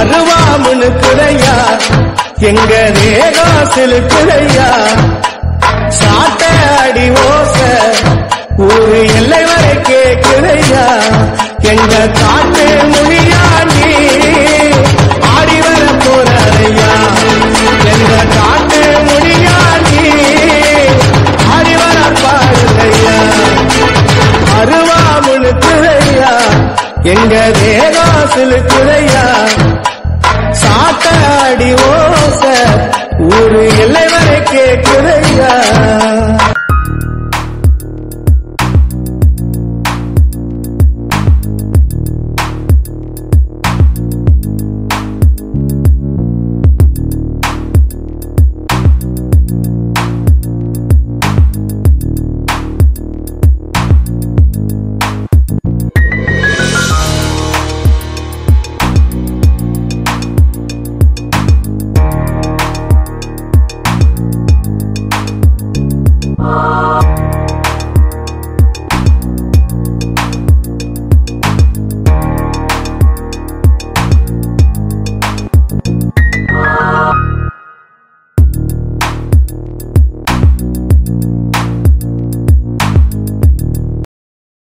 அருவாமுன்னு குறையா எங்க தேகம் சிலுக்குறையா சாட்ட அடி ஓச ஒரு எல்லை வரை கேக்குறையா எங்க காட்டு மொழியாண்டி ஆடி வர போறையா எங்க காட்டு மொழியாண்டி ஆடி வர பாருங்கய்யா அருவாமுனு குறையா எங்க தேகாசிலு குறையா சாட்டாடி ஓச ஒரு எல்லை வரை கேக்குறையா